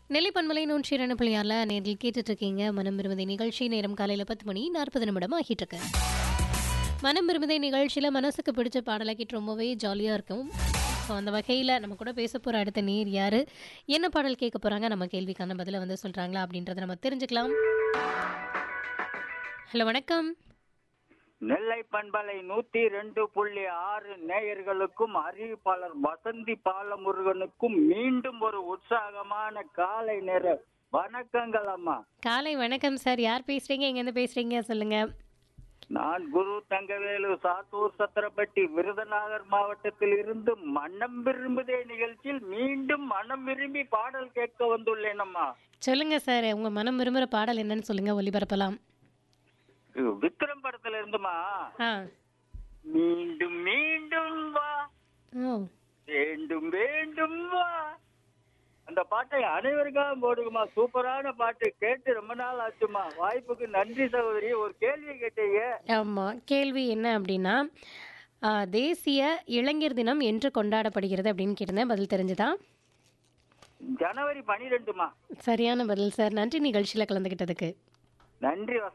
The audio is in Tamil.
நெல்லை பண்பலை நூற்றி இரண்டு புள்ளியாரில் நேரில் கேட்டுட்டு இருக்கீங்க மனம் விரும்புதை நிகழ்ச்சி நேரம் காலையில் பத்து மணி நாற்பது நிமிடம் ஆகிட்டு இருக்கு மனம் விரும்புதை நிகழ்ச்சியில் மனசுக்கு பிடிச்ச பாடலை கேட்டு ரொம்பவே ஜாலியாக இருக்கும் ஸோ அந்த வகையில் நம்ம கூட பேச போகிற அடுத்த நேர் யார் என்ன பாடல் கேட்க போகிறாங்க நம்ம கேள்விக்கான பதிலை வந்து சொல்கிறாங்களா அப்படின்றத நம்ம தெரிஞ்சுக்கலாம் ஹலோ வணக்கம் நெல்லை பண்பலை நூத்தி ரெண்டு புள்ளி ஆறு நேயர்களுக்கும் அறிவிப்பாளர் வசந்தி பாலமுருகனுக்கும் மீண்டும் ஒரு உற்சாகமான காலை நேர வணக்கங்கள் அம்மா காலை வணக்கம் சார் யார் பேசுகிறீங்க எங்கேருந்து பேசுகிறீங்க சொல்லுங்கள் நான் குரு தங்கவேலு சாத்தூர் சத்திரப்பட்டி விருதுநகர் மாவட்டத்தில் இருந்து மனம் விரும்புதே நிகழ்ச்சியில் மீண்டும் மனம் விரும்பி பாடல் கேட்க வந்துள்ளேன் அம்மா சொல்லுங்கள் சார் உங்கள் மனம் விரும்புகிற பாடல் என்னன்னு சொல்லுங்கள் ஒளிபரப்பலாம் இது விக்ரம் படத்துல இருந்துமா ஆ மீண்டும் மீண்டும் வா ஓ வேண்டும் வேண்டும் வா அந்த பாட்டை அனைவருக்காக போடுங்கம்மா சூப்பரான பாட்டு கேட்டு ரொம்ப நாள் ஆச்சுமா வாய்ப்புக்கு நன்றி சகோதரி ஒரு கேள்வி கேட்டீங்க ஆமாம் கேள்வி என்ன அப்படின்னா ஆ, தேசிய இளைஞர் தினம் என்று கொண்டாடப்படுகிறது அப்படின்னு கேட்டிருந்தேன் பதில் தெரிஞ்சுதா ஜனவரி பனிரெண்டுமா சரியான பதில் சார் நன்றி நிகழ்ச்சியில் கலந்துக்கிட்டதுக்கு நன்றி